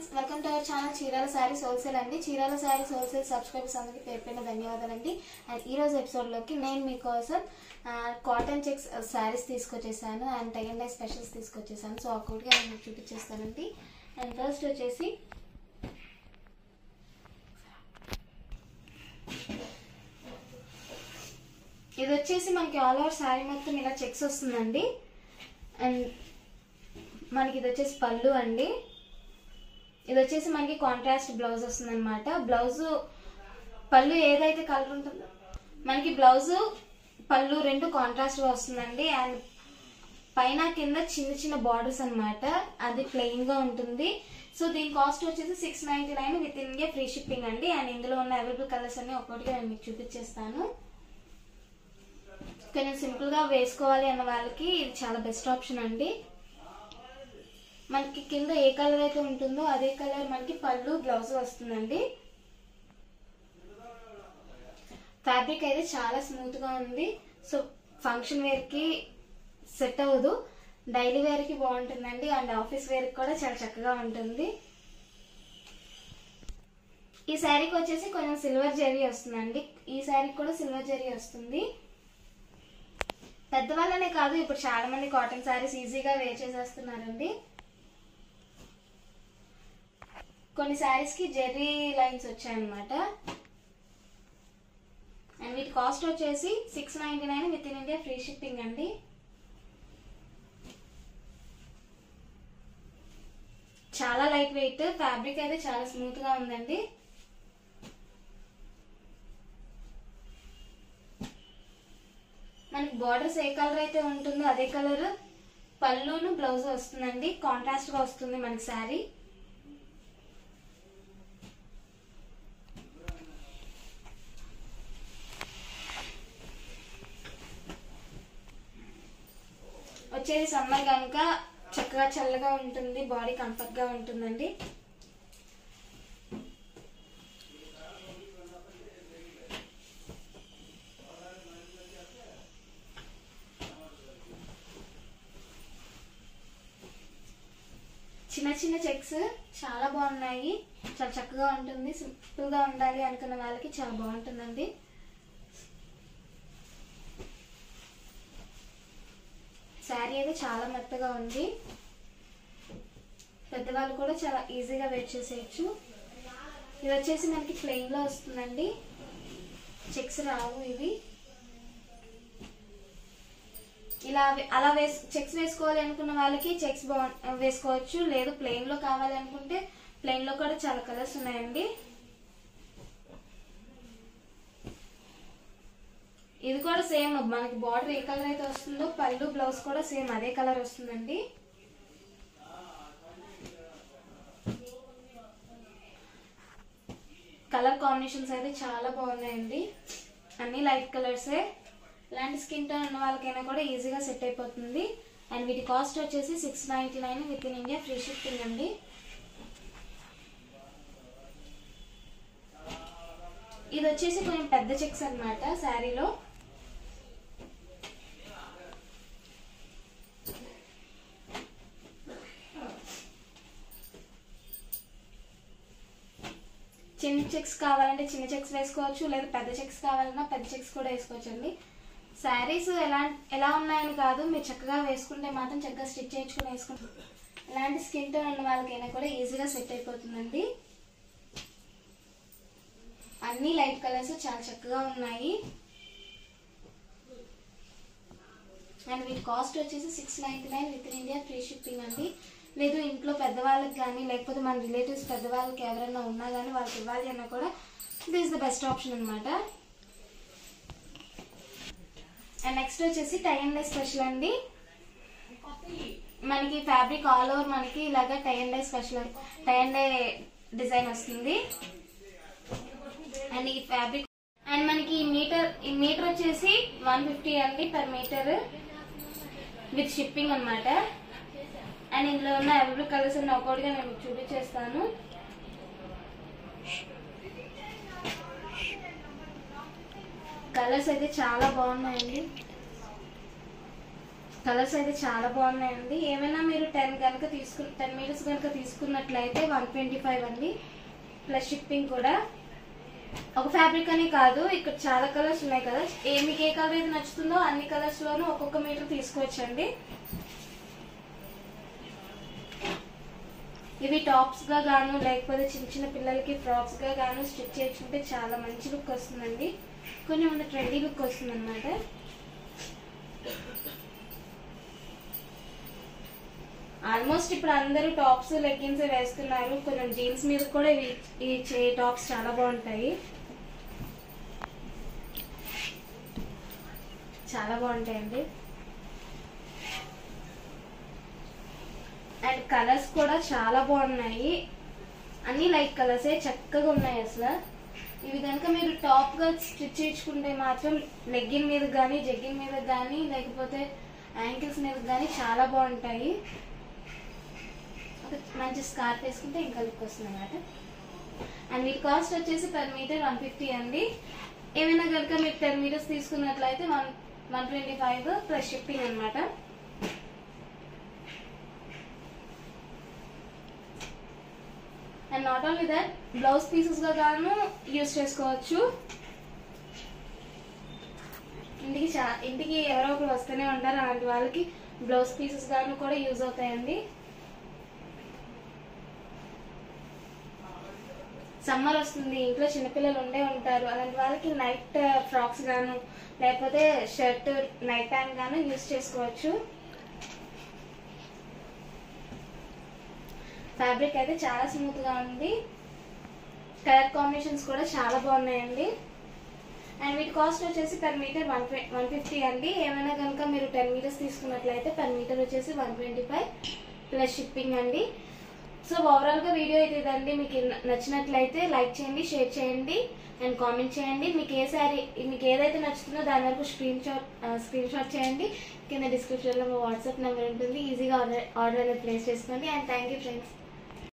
welcome to our channel Chirala sarees wholesale అండి Chirala sarees wholesale subscribers అందరికీ పేరు పైన ధన్యవాదాలండి అండ్ ఈ రోజు ఎపిసోడ్లోకి నేను మీకోసం కాటన్ చెక్స్ శారీస్ తీసుకొచ్చేసాను and tie and dye specials తీసుకొచ్చేసాను సో ఒక్కొక్కటిగా నేను మీకు చూపించేస్తానండి అండ్ ఫస్ట్ వచ్చేసి ఇది వచ్చేసి మనకి ఆల్ ఓవర్ శారీ మొత్తం ఇలా చెక్స్ వస్తుందండి అండ్ మనకి ఇది వచ్చేసి పళ్ళు అండి ఇది వచ్చేసి మనకి కాంట్రాస్ట్ బ్లౌజ్ వస్తుంది అనమాట బ్లౌజ్ పళ్ళు ఏదైతే కలర్ ఉంటుందో మనకి బ్లౌజ్ పళ్ళు రెండు కాంట్రాస్ట్ వస్తుందండి అండ్ పైన కింద చిన్న చిన్న బార్డర్స్ అన్నమాట అది ప్లెయిన్ గా ఉంటుంది సో దీని కాస్ట్ వచ్చేసి six ninety nine with India free shipping అండి అండ్ ఇందులో ఉన్న అవైలబుల్ కలర్స్ అన్ని ఒక్కొక్కటిగా నేను మీకు చూపించేస్తాను కొంచెం సింపుల్ గా వేసుకోవాలి అన్న వాళ్ళకి ఇది చాలా బెస్ట్ ఆప్షన్ అండి మనకి కింద ఏ కలర్ అయితే ఉంటుందో అదే కలర్ మనకి పళ్ళు బ్లౌజ్ వస్తుందండి ఫ్యాబ్రిక్ అయితే చాలా స్మూత్ గా ఉంది సో ఫంక్షన్ వేర్ కి సెట్ అవ్వదు డైలీ వేర్ కి బాగుంటుందండి అండ్ ఆఫీస్ వేర్ కి కూడా చాలా చక్కగా ఉంటుంది ఈ శారీకి వచ్చేసి కొంచెం సిల్వర్ జరీ వస్తుందండి ఈ శారీకి కూడా సిల్వర్ జరీ వస్తుంది పెద్దవాళ్ళనే కాదు ఇప్పుడు చాలా మంది కాటన్ శారీస్ ఈజీగా వేర్ చేసేస్తున్నారండి కొన్ని శారీస్ కి జెర్రీ లైన్స్ వచ్చాయన్నమాట అండ్ వీటి కాస్ట్ వచ్చేసి six ninety nine with in India free shipping అండి చాలా లైట్ వెయిట్ ఫ్యాబ్రిక్ అయితే చాలా స్మూత్ గా ఉందండి మనకి బార్డర్స్ ఏ కలర్ అయితే ఉంటుందో అదే కలర్ పళ్ళును బ్లౌజ్ వస్తుందండి కాంట్రాస్ట్ గా వస్తుంది మనకి శారీ వచ్చేది సమ్మర్ కనుక చక్కగా చల్లగా ఉంటుంది బాడీ కంఫర్ట్ గా ఉంటుందండి చిన్న చిన్న చెక్స్ చాలా బాగున్నాయి చాలా చక్కగా ఉంటుంది సింపుల్ గా ఉండాలి అనుకున్న వాళ్ళకి చాలా బాగుంటుందండి శారీ అయితే చాలా మెత్తగా ఉంది పెద్దవాళ్ళు కూడా చాలా ఈజీగా వేర్ చేసేయచ్చు ఇది వచ్చేసి మనకి ప్లెయిన్ లో వస్తుందండి చెక్స్ రావు ఇవి ఇలా వే- అలా వేస్ చెక్స్ వేసుకోవాలి అనుకున్న వాళ్ళకి చెక్స్ బా వేసుకోవచ్చు లేదు ప్లెయిన్ లో కావాలి అనుకుంటే ప్లెయిన్ లో కూడా చాలా కలర్స్ ఉన్నాయండి ఇది కూడా సేమ్ మనకి బార్డర్ ఏ కలర్ అయితే వస్తుందో పళ్ళు బ్లౌజ్ కూడా సేమ్ అదే కలర్ వస్తుందండి కలర్ కాంబినేషన్స్ అయితే చాలా బాగున్నాయండి అన్ని లైట్ కలర్సే ఇలాంటి స్కిన్ టోన్ ఉన్న వాళ్ళకైనా కూడా ఈజీగా సెట్ అయిపోతుంది అండ్ వీటి కాస్ట్ వచ్చేసి six ninety nine with in India free shipping అండి ఇది వచ్చేసి కొంచెం పెద్ద చెక్స్ అన్నమాట శారీలో చిన్న చెక్స్ కావాలంటే చిన్న చెక్స్ వేసుకోవచ్చు లేదా పెద్ద చెక్స్ కావాలన్నా పెద్ద చెక్స్ కూడా వేసుకోవచ్చు అండి శారీస్ ఎలా ఎలా ఉన్నాయని కాదు మీరు చక్కగా వేసుకుంటే మాత్రం చక్కగా స్టిచ్ చేయించుకుని వేసుకుంటారు ఇలాంటి స్కిన్ టోన్ ఉన్న వాళ్ళకైనా కూడా ఈజీగా సెట్ అయిపోతుందండి అన్ని లైట్ కలర్స్ చాలా చక్కగా ఉన్నాయి అండ్ వీటి కాస్ట్ వచ్చేసి six ninety nine with in India free shipping అండి లేదు ఇంట్లో పెద్దవాళ్ళకి కానీ లేకపోతే మన రిలేటివ్స్ పెద్దవాళ్ళకి ఎవరైనా ఉన్నా కానీ వాళ్ళకి ఇవ్వాలి అన్నా కూడా దిస్ ద బెస్ట్ ఆప్షన్ అనమాట అండ్ నెక్స్ట్ వచ్చేసి టై అండ్ డై స్పెషల్ అండి మనకి ఫ్యాబ్రిక్ ఆల్ ఓవర్ మనకి ఇలాగా tie and dye special tie and dye design వస్తుంది అండ్ ఈ ఫ్యాబ్రిక్ అండ్ మనకి ఈ మీటర్ ఈ మీటర్ వచ్చేసి వన్ ఫిఫ్టీ అండి పర్ మీటర్ విత్ షిప్పింగ్ అన్నమాట అండ్ ఇందులో ఉన్న అవైలబుల్ కలర్స్ అన్ని ఒక్కొక్కటిగా నేను మీకు చూపించేస్తాను కలర్స్ అయితే చాలా బాగున్నాయండి కలర్స్ అయితే చాలా బాగున్నాయండి ఏమైనా మీరు టెన్ కనుక తీసుకు టెన్ మీటర్స్ కనుక తీసుకున్నట్లయితే వన్ ట్వంటీ ఫైవ్ అండి ప్లస్ షిప్పింగ్ కూడా ఒక ఫ్యాబ్రిక్ అని కాదు ఇక్కడ చాలా కలర్స్ ఉన్నాయి కదా ఏ మీకు ఏ కలర్ అయితే నచ్చుతుందో అన్ని కలర్స్ లోనూ ఒక్కొక్క మీటర్ తీసుకోవచ్చండి ఇవి టాప్స్ గా గాను లేకపోతే చిన్న చిన్న పిల్లలకి ఫ్రాక్స్ గా గాను స్టిచ్ చేసుకుంటే చాలా మంచి లుక్ వస్తుందండి కొంచెం మన ట్రెండీ లుక్ వస్తుంది అనమాట ఆల్మోస్ట్ ఇప్పుడు అందరూ టాప్స్ లెగ్గిన్స్ వేస్తున్నారు కొంచెం జీన్స్ మీద కూడా ఇవి ఈ చే- టాప్స్ చాలా బాగుంటాయి చాలా బాగుంటాయండి అండ్ కలర్స్ కూడా చాలా బాగున్నాయి అన్ని లైట్ కలర్సే చక్కగా ఉన్నాయి అసలు ఇవి కనుక మీరు టాప్ గా స్టిచ్ చేయించుకుంటే మాత్రం లెగ్గిన్ మీద కానీ జగ్గిన్ మీద కానీ లేకపోతే యాంకిల్స్ మీద కానీ చాలా బాగుంటాయి ఒక మంచి స్కార్ఫ్ వేసుకుంటే ఇంకా లుక్ వస్తుంది అనమాట అండ్ వీటి కాస్ట్ వచ్చేసి పర్ మీటర్ వన్ ఫిఫ్టీ అండి ఏమైనా కనుక మీరు టెన్ మీటర్స్ తీసుకున్నట్లయితే one one twenty five plus shipping అనమాట and not only that blouse pieces గా గాను యూస్ చేసుకోవచ్చు ఇంటికి చా ఇంటికి ఎవరో ఒకరు వస్తూనే ఉంటారు అలాంటి వాళ్ళకి బ్లౌజ్ పీసెస్ గాను కూడా యూజ్ అవుతాయండి సమ్మర్ వస్తుంది ఇంట్లో చిన్నపిల్లలు ఉండే ఉంటారు అలాంటి వాళ్ళకి నైట్ ఫ్రాక్స్ గాను లేకపోతే షర్ట్ నైట్ ప్యాంట్ గాను యూస్ చేసుకోవచ్చు ఫ్యాబ్రిక్ అయితే చాలా స్మూత్ గా ఉంది కలర్ కాంబినేషన్స్ కూడా చాలా బాగున్నాయండి అండ్ వీటి కాస్ట్ వచ్చేసి per metre one one fifty అండి ఏమైనా కనుక మీరు టెన్ మీటర్స్ తీసుకున్నట్లయితే పర్ మీటర్ వచ్చేసి one twenty five plus shipping అండి సో ఓవరాల్ గా వీడియో అయితే ఇదండి మీకు న- నచ్చినట్లయితే లైక్ చేయండి షేర్ చేయండి అండ్ కామెంట్ చేయండి మీకు ఏ శారీ మీకు ఏదైతే నచ్చుతుందో దాని వరకు స్క్రీన్ షాట్ స్క్రీన్ షాట్ చేయండి కింద డిస్క్రిప్షన్లో మా వాట్సాప్ నెంబర్ ఉంటుంది ఈజీగా ఆర్డర్ ఆర్డర్ అనేది ప్లేస్ చేసుకోండి అండ్ థ్యాంక్ యూ ఫ్రెండ్స్